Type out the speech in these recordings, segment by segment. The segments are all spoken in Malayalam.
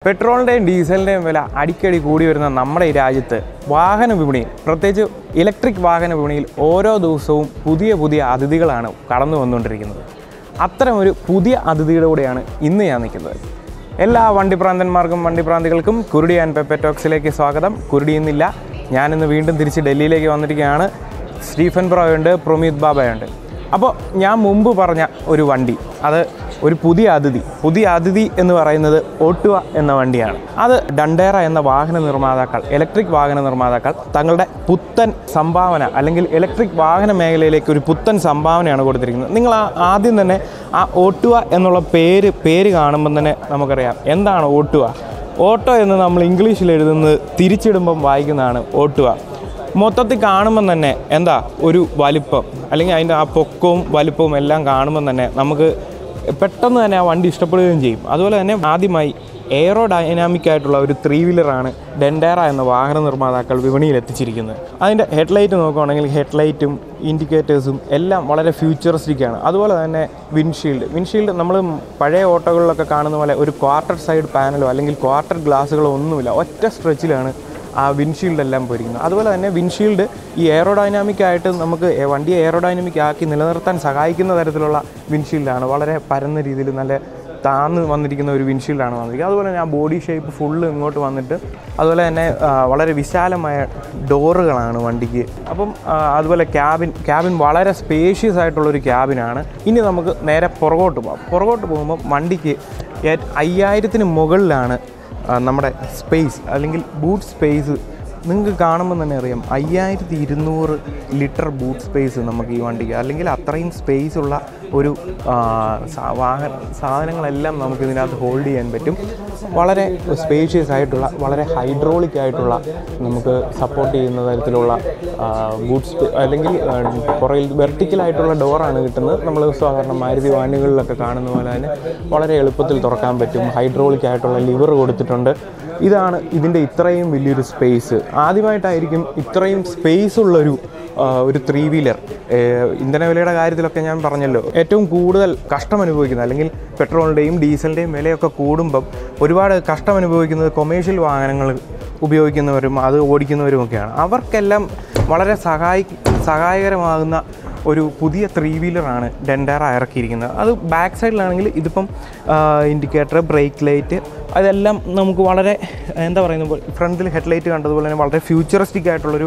പെട്രോളിൻ്റെയും ഡീസലിൻ്റെയും വില അടിക്കടി കൂടി വരുന്ന നമ്മുടെ ഈ രാജ്യത്ത് വാഹന വിപണിയിൽ പ്രത്യേകിച്ച് ഇലക്ട്രിക് വാഹന വിപണിയിൽ ഓരോ ദിവസവും പുതിയ പുതിയ അതിഥികളാണ് കടന്നു വന്നുകൊണ്ടിരിക്കുന്നത് അത്തരം ഒരു പുതിയ അതിഥിയുടെ കൂടെയാണ് ഇന്ന് ഞാൻ നിൽക്കുന്നത് എല്ലാ വണ്ടിപ്രാന്തന്മാർക്കും വണ്ടിപ്രാന്തികൾക്കും കുരുടി ആൻഡ് പെപ്പെ ടോക്സിലേക്ക് സ്വാഗതം കുരുടി ഇന്നില്ല ഞാനിന്ന് വീണ്ടും തിരിച്ച് ഡൽഹിയിലേക്ക് വന്നിരിക്കുകയാണ് സ്റ്റീഫൻ ബ്രോയുണ്ട് പ്രൊമീത് ബാബയുണ്ട് അപ്പോൾ ഞാൻ മുമ്പ് പറഞ്ഞ ഒരു വണ്ടി അത് ഒരു പുതിയ അതിഥി പുതിയ അതിഥി എന്ന് പറയുന്നത് ഓട്ടുവ എന്ന വണ്ടിയാണ് അത് ഡണ്ടേറ എന്ന വാഹന നിർമ്മാതാക്കൾ ഇലക്ട്രിക് വാഹന നിർമ്മാതാക്കൾ തങ്ങളുടെ പുത്തൻ സംഭാവന അല്ലെങ്കിൽ ഇലക്ട്രിക് വാഹന മേഖലയിലേക്ക് ഒരു പുത്തൻ സംഭാവനയാണ് കൊടുത്തിരിക്കുന്നത് നിങ്ങൾ ആ ആദ്യം തന്നെ ആ ഓട്ടുവ എന്നുള്ള പേര് പേര് കാണുമ്പം തന്നെ നമുക്കറിയാം എന്താണ് ഓട്ടുവ ഓട്ടോ എന്ന് നമ്മൾ ഇംഗ്ലീഷിൽ എഴുതുന്നത് തിരിച്ചിടുമ്പം വായിക്കുന്നതാണ് ഓട്ടുവ മൊത്തത്തിൽ കാണുമ്പം തന്നെ എന്താ ഒരു വലിപ്പം അല്ലെങ്കിൽ അതിൻ്റെ ആ പൊക്കവും വലിപ്പവും എല്ലാം കാണുമ്പം തന്നെ നമുക്ക് പെട്ടെന്ന് തന്നെ ആ വണ്ടി ഇഷ്ടപ്പെടുകയും ചെയ്യും അതുപോലെ തന്നെ ആദ്യമായി എയറോ ഡൈനാമിക് ആയിട്ടുള്ള ഒരു ത്രീ വീലറാണ് ഡെൻഡേറ എന്ന വാഹന നിർമ്മാതാക്കൾ വിപണിയിൽ എത്തിച്ചിരിക്കുന്നത് അതിൻ്റെ ഹെഡ്ലൈറ്റ് നോക്കുകയാണെങ്കിൽ ഹെഡ്ലൈറ്റും ഇൻഡിക്കേറ്റേഴ്സും എല്ലാം വളരെ ഫ്യൂച്ചറിസ്റ്റിക് ആണ് അതുപോലെ തന്നെ വിൻഷീൽഡ് വിൻഷീൽഡ് നമ്മൾ പഴയ ഓട്ടോകളിലൊക്കെ കാണുന്ന പോലെ ഒരു ക്വാർട്ടർ സൈഡ് പാനലോ അല്ലെങ്കിൽ ക്വാർട്ടർ ഗ്ലാസ്സുകളോ ഒന്നുമില്ല ഒറ്റ സ്ട്രെച്ചിലാണ് ആ വിൻഷീൽഡ് എല്ലാം പോയിരിക്കുന്നത് അതുപോലെ തന്നെ വിൻഷീൽഡ് ഈ എയറോഡൈനാമിക് ആയിട്ട് നമുക്ക് എ- വണ്ടിയെ എയറോഡൈനാമിക് ആക്കി നിലനിർത്താൻ സഹായിക്കുന്ന തരത്തിലുള്ള വിൻഷീൽഡാണ് വളരെ പരന്ന രീതിയിൽ നല്ല താന്ന് വന്നിരിക്കുന്ന ഒരു വിൻഷീൽഡാണ് വന്നിരിക്കുന്നത് അതുപോലെ തന്നെ ആ ബോഡി ഷേപ്പ് ഫുള്ള് ഇങ്ങോട്ട് വന്നിട്ട് അതുപോലെ തന്നെ ആ, വളരെ വിശാലമായ ഡോറുകളാണ് വണ്ടിക്ക് അപ്പം ആ, അതുപോലെ ക്യാബിൻ ക്യാബിൻ വളരെ സ്പേഷ്യസ് ആയിട്ടുള്ളൊരു ക്യാബിനാണ് ഇനി നമുക്ക് നേരെ പുറകോട്ട് പോകാം പുറകോട്ട് പോകുമ്പോൾ വണ്ടിക്ക് ഏ- അയ്യായിരത്തിന് മുകളിലാണ് ആ, നമ്മുടെ സ്പേസ് അല്ലെങ്കിൽ ബൂട്ട് സ്പേസ് നിങ്ങൾക്ക് കാണുമ്പോൾ തന്നെ അറിയാം അയ്യായിരത്തി ഇരുന്നൂറ് ലിറ്റർ ബൂട്ട് സ്പേസ് നമുക്ക് ഈ വണ്ടിക്ക് അല്ലെങ്കിൽ അത്രയും സ്പേസ് ഉള്ള ഒരു ആ, സാ- വാഹന സാധനങ്ങളെല്ലാം നമുക്ക് ഇതിനകത്ത് ഹോൾഡ് ചെയ്യാൻ പറ്റും വളരെ സ്പേഷ്യസ് ആയിട്ടുള്ള വളരെ ഹൈഡ്രോളിക് ആയിട്ടുള്ള നമുക്ക് സപ്പോർട്ട് ചെയ്യുന്ന തരത്തിലുള്ള ബൂട്ട് സ്പേ അല്ലെങ്കിൽ ആ, പുറകിൽ വെർട്ടിക്കലായിട്ടുള്ള ഡോറാണ് കിട്ടുന്നത് നമ്മൾ സാധാരണ മാരുതി വാനുകളിലൊക്കെ കാണുന്ന പോലെ തന്നെ വളരെ എളുപ്പത്തിൽ തുറക്കാൻ പറ്റും ഹൈഡ്രോളിക് ആയിട്ടുള്ള ലിവർ കൊടുത്തിട്ടുണ്ട് ഇതാണ് ഇതിൻ്റെ ഇത്രയും വലിയൊരു സ്പേസ് ആദ്യമായിട്ടായിരിക്കും ഇത്രയും സ്പേസ് ഉള്ളൊരു ആ, ഒരു ത്രീ വീലർ ഇന്ധന വിലയുടെ കാര്യത്തിലൊക്കെ ഞാൻ പറഞ്ഞല്ലോ ഏറ്റവും കൂടുതൽ കഷ്ടം അനുഭവിക്കുന്നത് അല്ലെങ്കിൽ പെട്രോളിൻ്റെയും ഡീസലിൻ്റെയും വിലയൊക്കെ കൂടുമ്പം ഒരുപാട് കഷ്ടം അനുഭവിക്കുന്നത് കൊമേഴ്ഷ്യൽ വാഹനങ്ങൾ ഉപയോഗിക്കുന്നവരും അത് ഓടിക്കുന്നവരുമൊക്കെയാണ് അവർക്കെല്ലാം വളരെ സഹായി സഹായകരമാകുന്ന ഒരു പുതിയ ത്രീ വീലറാണ് ഡെൻഡാറ ഇറക്കിയിരിക്കുന്നത് അത് ബാക്ക് സൈഡിലാണെങ്കിൽ ഇതിപ്പം ഇൻഡിക്കേറ്റർ ബ്രേക്ക് ലൈറ്റ് അതെല്ലാം നമുക്ക് വളരെ എന്താ പറയുന്നത് ഫ്രണ്ടിൽ ഹെഡ്ലൈറ്റ് കണ്ടതുപോലെ തന്നെ വളരെ ഫ്യൂച്ചറിസ്റ്റിക് ആയിട്ടുള്ളൊരു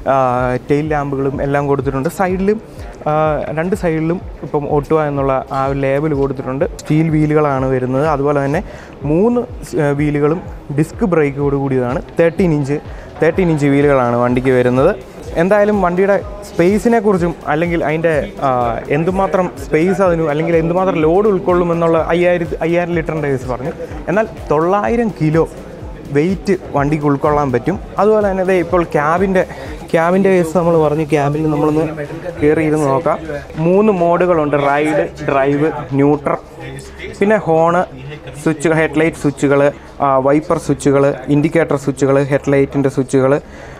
ടെയിൽ ലാമ്പുകളും എല്ലാം കൊടുത്തിട്ടുണ്ട് സൈഡിലും ആ, രണ്ട് സൈഡിലും ഇപ്പം ഓട്ടുവ എന്നുള്ള ആ ഒരു ലേബൽ കൊടുത്തിട്ടുണ്ട് സ്റ്റീൽ വീലുകളാണ് വരുന്നത് അതുപോലെ തന്നെ മൂന്ന് സ്- ആ, വീലുകളും ഡിസ്ക് ബ്രേക്കോട് കൂടിയതാണ് തേർട്ടീൻ ഇഞ്ച് തേർട്ടീൻ ഇഞ്ച് വീലുകളാണ് വണ്ടിക്ക് വരുന്നത് എന്തായാലും വണ്ടിയുടെ സ്പേസിനെ കുറിച്ചും അല്ലെങ്കിൽ അതിൻ്റെ ആ, എന്തുമാത്രം സ്പേസ് അതിന് അല്ലെങ്കിൽ എന്തുമാത്രം ലോഡ് ഉൾക്കൊള്ളുമെന്നുള്ള അയ്യായിരത്തി അയ്യായിരം ലിറ്ററിൻ്റെ കേസ് പറഞ്ഞു എന്നാൽ തൊള്ളായിരം കിലോ വെയിറ്റ് വണ്ടിക്ക് ഉൾക്കൊള്ളാൻ പറ്റും അതുപോലെ തന്നെ ദേ ഇപ്പോൾ ക്യാബിൻ്റെ ക്യാബിൻ്റെ കേസ് നമ്മൾ പറഞ്ഞു ക്യാബിൽ നമ്മളൊന്ന് കയറിയിരുന്ന് നോക്കാം മൂന്ന് മോഡുകളുണ്ട് റൈഡ് ഡ്രൈവ് ന്യൂട്രൽ പിന്നെ ഹോണ് സ്വിച്ച് ഹെഡ്ലൈറ്റ് സ്വിച്ചുകൾ വൈപ്പർ സ്വിച്ചുകൾ ഇൻഡിക്കേറ്റർ സ്വിച്ചുകൾ ഹെഡ്ലൈറ്റിൻ്റെ സ്വിച്ചുകൾ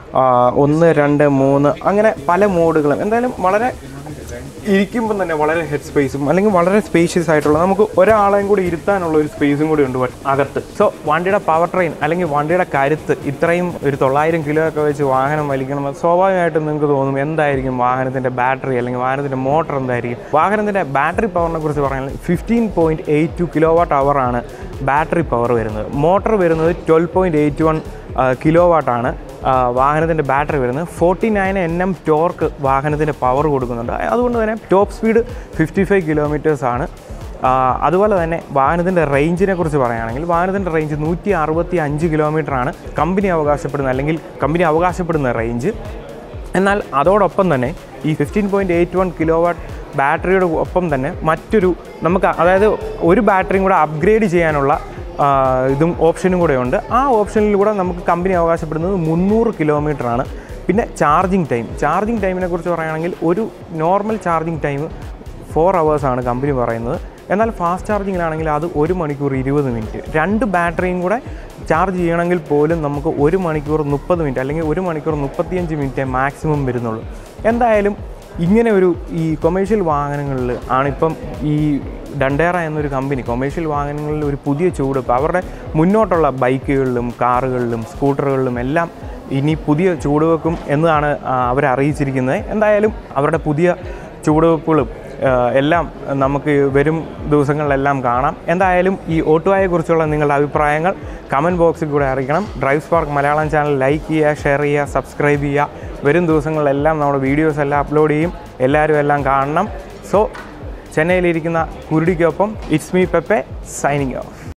ഒന്ന് രണ്ട് മൂന്ന് അങ്ങനെ പല മോഡുകളും എന്തായാലും വളരെ ഇരിക്കുമ്പം തന്നെ വളരെ ഹെഡ് സ്പേസും അല്ലെങ്കിൽ വളരെ സ്പേഷ്യസ് ആയിട്ടുള്ള നമുക്ക് ഒരാളെയും കൂടി ഇരുത്താനുള്ള ഒരു സ്പേസും കൂടി ഉണ്ട് വ- അകത്ത് സോ വണ്ടിയുടെ പവർ ട്രെയിൻ അല്ലെങ്കിൽ വണ്ടിയുടെ കരുത്ത് ഇത്രയും ഒരു തൊള്ളായിരം കിലോ ഒക്കെ വെച്ച് വാഹനം വലിക്കണം സ്വാഭാവികമായിട്ടും നിങ്ങൾക്ക് തോന്നും എന്തായിരിക്കും വാഹനത്തിൻ്റെ ബാറ്ററി അല്ലെങ്കിൽ വാഹനത്തിൻ്റെ മോട്ടർ എന്തായിരിക്കും വാഹനത്തിൻ്റെ ബാറ്ററി പവറിനെ കുറിച്ച് പറഞ്ഞാൽ fifteen point eight two kilo watt ആണ് ബാറ്ററി പവർ വരുന്നത് മോട്ടർ വരുന്നത് twelve point eight one kilo വാട്ടാണ് വാഹനത്തിൻ്റെ ബാറ്ററി വരുന്നത് forty nine N M torque വാഹനത്തിൻ്റെ പവർ കൊടുക്കുന്നുണ്ട് അതുകൊണ്ട് തന്നെ top speed fifty five kilometres ആണ് ആ, അതുപോലെ തന്നെ വാഹനത്തിൻ്റെ റേഞ്ചിനെ കുറിച്ച് പറയുകയാണെങ്കിൽ വാഹനത്തിൻ്റെ റേഞ്ച് നൂറ്റി അറുപത്തി അഞ്ച് കിലോമീറ്ററാണ് കമ്പനി അവകാശപ്പെടുന്ന അല്ലെങ്കിൽ കമ്പനി അവകാശപ്പെടുന്ന റേഞ്ച് എന്നാൽ അതോടൊപ്പം തന്നെ ഈ fifteen point eight one kilo watt ബാറ്ററിയുടെ ഒപ്പം തന്നെ മറ്റൊരു നമുക്ക് അതായത് ഒരു ബാറ്ററിയും കൂടെ അപ്ഗ്രേഡ് ചെയ്യാനുള്ള ആ, ഇതും ഓപ്ഷനും കൂടെ ഉണ്ട് ആ ഓപ്ഷനിലൂടെ നമുക്ക് കമ്പനി അവകാശപ്പെടുന്നത് മുന്നൂറ് കിലോമീറ്ററാണ് പിന്നെ ചാർജിങ് ടൈം ചാർജിങ് ടൈമിനെ കുറിച്ച് പറയുകയാണെങ്കിൽ ഒരു നോർമൽ ചാർജിങ് ടൈം ഫോർ ആണ് കമ്പനി പറയുന്നത് എന്നാൽ ഫാസ്റ്റ് ചാർജിങ്ങിലാണെങ്കിൽ അത് ഒരു മണിക്കൂർ ഇരുപത് മിനിറ്റ് രണ്ട് ബാറ്ററിയും കൂടെ ചാർജ് ചെയ്യണമെങ്കിൽ പോലും നമുക്ക് ഒരു മണിക്കൂർ മുപ്പത് മിനിറ്റ് അല്ലെങ്കിൽ ഒരു മണിക്കൂർ മുപ്പത്തിയഞ്ച് മിനിറ്റേ മാക്സിമം വരുന്നുള്ളൂ എന്തായാലും ഇങ്ങനെ ഒരു ഈ കൊമേഴ്ഷ്യൽ വാഹനങ്ങളിൽ ആണിപ്പം ഈ ഡണ്ടേറ എന്നൊരു കമ്പനി കൊമേഴ്ഷ്യൽ വാഹനങ്ങളിൽ ഒരു പുതിയ ചുവടുവെപ്പ് അവരുടെ മുന്നോട്ടുള്ള ബൈക്കുകളിലും കാറുകളിലും സ്കൂട്ടറുകളിലും എല്ലാം ഇനി പുതിയ ചുവടുവെക്കും എന്നതാണ് അവർ അറിയിച്ചിരിക്കുന്നത് എന്തായാലും അവരുടെ പുതിയ ചുവടുവെപ്പുകളും ആ, എല്ലാം നമുക്ക് വരും ദിവസങ്ങളിലെല്ലാം കാണാം എന്തായാലും ഈ ഓട്ടുവായെ കുറിച്ചുള്ള നിങ്ങളുടെ അഭിപ്രായങ്ങൾ കമൻറ്റ് ബോക്സിൽ കൂടെ അറിയിക്കണം drive spark Malayalam channel like ചെയ്യുക ഷെയർ ചെയ്യുക സബ്സ്ക്രൈബ് ചെയ്യുക വരും ദിവസങ്ങളിലെല്ലാം നമ്മുടെ വീഡിയോസ് എല്ലാം അപ്ലോഡ് ചെയ്യും എല്ലാവരും എല്ലാം കാണണം സോ ചെന്നൈയിലിരിക്കുന്ന കുരുടിക്കൊപ്പം it's me Peppe signing of